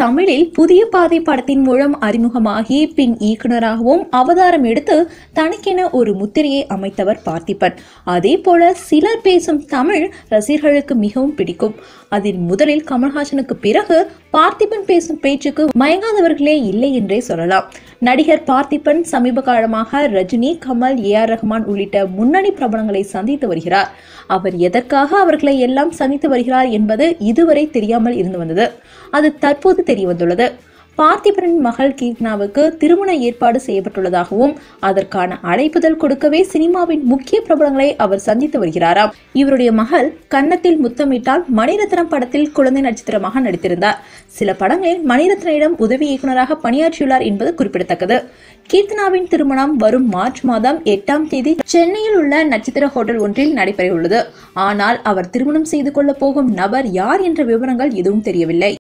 தமிழில் புதிய பாதை படத்தின் மூலம் அறிமுகமாகி பின் இயக்குனராகவும் அவதாரம் எடுத்து தனக்கென ஒரு முத்திரையை அமைத்தவர் பார்த்திபன் அதே போல சிலர் பேசும் தமிழ் ரசிகர்களுக்கு மிகவும் பிடிக்கும் அதில் முதலில் கமல்ஹாசனுக்கு பிறகு பார்த்திபன் பேசும் பேச்சுக்கு மயங்காதவர்களே இல்லை என்றே சொல்லலாம் நடிகர் பார்த்திபன் சமீப காலமாக ரஜினி கமல் ஏ ஆர் ரஹ்மான் உள்ளிட்ட முன்னணி பிரபலங்களை சந்தித்து வருகிறார் அவர் எதற்காக அவர்களை எல்லாம் சந்தித்து வருகிறார் என்பது இதுவரை தெரியாமல் இருந்து வந்தது அது தற்போது தெரிய வந்துள்ளது பார்த்திபனின் மகள் கீர்த்தனாவுக்கு திருமண ஏற்பாடு செய்யப்பட்டுள்ளதாகவும் அதற்கான அழைப்புதல் கொடுக்கவே சினிமாவின் முக்கிய பிரபலங்களை அவர் சந்தித்து வருகிறாராம் இவருடைய மகள் கன்னத்தில் முத்தமிட்டால் மணிரத்னம் படத்தில் குழந்தை நட்சத்திரமாக நடித்திருந்தார் சில படங்களில் மணிரத்னிடம் உதவி இயக்குநராக பணியாற்றியுள்ளார் என்பது குறிப்பிடத்தக்கது கீர்த்தனாவின் திருமணம் வரும் மார்ச் மாதம் எட்டாம் தேதி சென்னையில் உள்ள நட்சத்திர ஹோட்டல் ஒன்றில் நடைபெறவுள்ளது ஆனால் அவர் திருமணம் செய்து கொள்ள போகும் நபர் யார் என்ற விவரங்கள் எதுவும் தெரியவில்லை